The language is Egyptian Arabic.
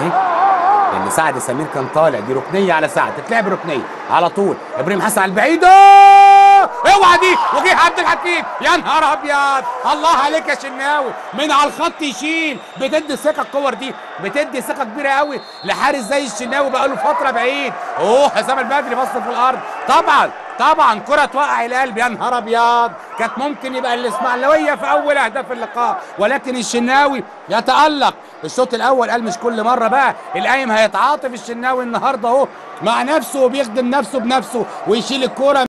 ايه اللي سعد سمير كان طالع دي ركنيه على سعد تتلعب ركنيه على طول ابراهيم حسن على البعيده اوعى دي وجه عبد الحكيم يا نهار ابيض الله عليك يا شناوي من على الخط يشيل بتدي ثقه الكور دي بتدي ثقه كبيره قوي لحارس زي الشناوي بقى له فتره بعيد اوه حسام البدري بص في الارض طبعا طبعا كرة توقع القلب يا نهار ابيض كانت ممكن يبقى الاسماعيلويه في اول اهداف اللقاء ولكن الشناوي يتالق الشوط الاول قال مش كل مره بقى القايم هيتعاطف الشناوي النهارده اهو مع نفسه وبيخدم نفسه بنفسه ويشيل الكوره